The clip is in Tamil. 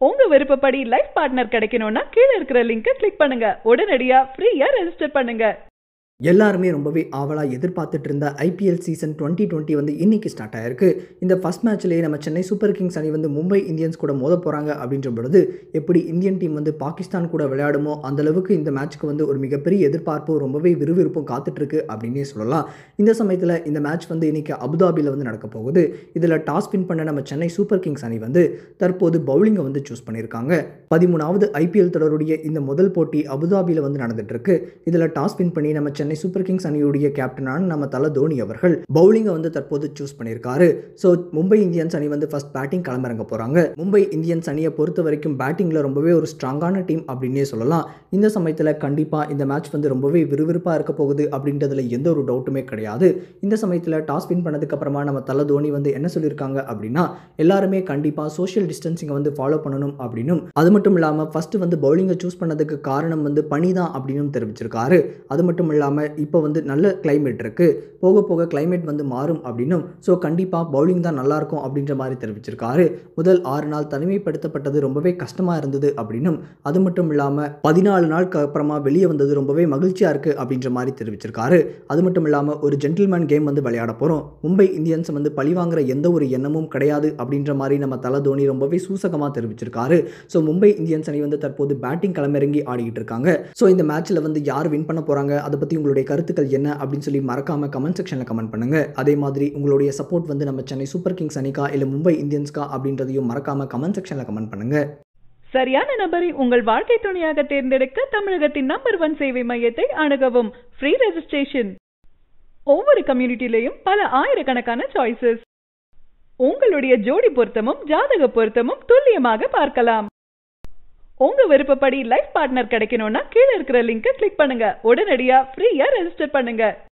உங்க விருப்பப்படி லைஃப் பார்ட்னர் கிடைக்கணும்னா கீழ இருக்கிற லிங்கை கிளிக் பண்ணுங்க உடனடியா ஃப்ரீயா ரெஜிஸ்டர் பண்ணுங்க எல்லாருமே ரொம்பவே ஆவலாக எதிர்பார்த்துட்டு இருந்த ஐபிஎல் சீசன் டுவெண்ட்டி டுவெண்ட்டி வந்து இன்னைக்கு ஸ்டார்ட் ஆயிருக்கு இந்த ஃபர்ஸ்ட் மேட்ச்லேயே நம்ம சென்னை சூப்பர் கிங்ஸ் அணி வந்து மும்பை இந்தியன்ஸ் கூட மோத போகிறாங்க அப்படின்ற பொழுது எப்படி இந்தியன் டீம் வந்து பாகிஸ்தான் கூட விளையாடுமோ அந்த அளவுக்கு இந்த மேட்ச்க்கு வந்து ஒரு மிகப்பெரிய எதிர்பார்ப்பு ரொம்பவே விறுவிறுப்பும் காத்துட்ருக்கு அப்படின்னே சொல்லலாம் இந்த சமயத்தில் இந்த மேட்ச் வந்து இன்னைக்கு அபுதாபியில் வந்து நடக்க போகுது இதில் டாஸ் வின் பண்ண நம்ம சென்னை சூப்பர் கிங்ஸ் அணி வந்து தற்போது பவுலிங்கை வந்து சூஸ் பண்ணியிருக்காங்க பதிமூணாவது ஐபிஎல் தொடருடைய இந்த முதல் போட்டி அபுதாபியில் வந்து நடந்துட்டு இருக்கு இதில் டாஸ் வின் பண்ணி நம்ம சென்னை சூப்பர் கிங்ஸ் அணியுடைய கேப்டனான நம்ம தல தோனி அவர்கள் பவுலிங்கை வந்து தற்போது சூஸ் பண்ணியிருக்காரு ஸோ மும்பை இந்தியன்ஸ் அணி வந்து ஃபர்ஸ்ட் பேட்டிங் களமிறங்க போகிறாங்க மும்பை இந்தியன்ஸ் அணியை பொறுத்த வரைக்கும் பேட்டிங்கில் ரொம்பவே ஒரு ஸ்ட்ராங்கான டீம் அப்படின்னே சொல்லலாம் இந்த சமயத்தில் கண்டிப்பாக இந்த மேட்ச் வந்து ரொம்பவே விறுவிறுப்பாக இருக்க போகுது அப்படின்றதுல எந்த ஒரு டவுட்டுமே கிடையாது இந்த சமயத்தில் டாஸ் வின் பண்ணதுக்கு அப்புறமா நம்ம தல தோனி வந்து என்ன சொல்லியிருக்காங்க அப்படின்னா எல்லாருமே கண்டிப்பாக சோஷியல் டிஸ்டன்சிங்கை வந்து ஃபாலோ பண்ணணும் அப்படின்னும் அது மட்டும் இல்லாமல் ஃபஸ்ட்டு வந்து பவுலிங்கை சூஸ் பண்ணதுக்கு காரணம் வந்து பனி தான் அப்படின்னும் தெரிவிச்சிருக்காரு அது மட்டும் இல்லாமல் இப்போ வந்து நல்ல கிளைமேட் இருக்குது போக போக கிளைமேட் வந்து மாறும் அப்படின்னும் ஸோ கண்டிப்பாக பவுலிங் தான் நல்லாயிருக்கும் அப்படின்ற மாதிரி தெரிவிச்சிருக்காரு முதல் ஆறு நாள் தனிமைப்படுத்தப்பட்டது ரொம்பவே கஷ்டமாக இருந்தது அப்படின்னும் அது மட்டும் இல்லாமல் பதினாலு நாளுக்கு அப்புறமா வெளியே வந்தது ரொம்பவே மகிழ்ச்சியாக இருக்குது அப்படின்ற மாதிரி தெரிவிச்சிருக்காரு அது மட்டும் இல்லாமல் ஒரு ஜென்டில்மேன் கேம் வந்து விளையாட போகிறோம் மும்பை இந்தியன்ஸ் வந்து பழிவாங்குற எந்த ஒரு எண்ணமும் கிடையாது அப்படின்ற மாதிரி நம்ம தல தோனி ரொம்பவே சூசகமாக தெரிவிச்சிருக்காரு ஸோ மும்பை இந்தியன்ஸ் அணி வந்து தற்போது பேட்டிங் களமிறங்கி ஆடிக்கிட்டு இருக்காங்க ஸோ இந்த மேட்ச்சில் வந்து யார் வின் பண்ண போகிறாங்க அதை பற்றி உங்களுடைய கருத்துக்கள் என்ன அப்படின்னு சொல்லி மறக்காம கமெண்ட் செக்ஷனில் கமெண்ட் பண்ணுங்க அதே மாதிரி உங்களுடைய சப்போர்ட் வந்து நம்ம சென்னை சூப்பர் கிங்ஸ் அணிக்கா இல்லை மும்பை இந்தியன்ஸ்க்கா அப்படின்றதையும் மறக்காம கமெண்ட் செக்ஷனில் கமெண்ட் பண்ணுங்க சரியான நபரை உங்கள் வாழ்க்கை துணையாக தேர்ந்தெடுக்க தமிழகத்தின் நம்பர் ஒன் சேவை மையத்தை அணுகவும் ஃப்ரீ ரெஜிஸ்ட்ரேஷன் ஒவ்வொரு கம்யூனிட்டிலையும் பல ஆயிரக்கணக்கான சாய்ஸஸ் உங்களுடைய ஜோடி பொருத்தமும் ஜாதக பொருத்தமும் துல்லியமாக பார்க்கலாம் உங்க விருப்பப்படி லைஃப் பார்ட்னர் கிடைக்கணும்னா கீழ இருக்கிற லிங்கை கிளிக் பண்ணுங்க உடனடியா ஃப்ரீயா ரெஜிஸ்டர் பண்ணுங்க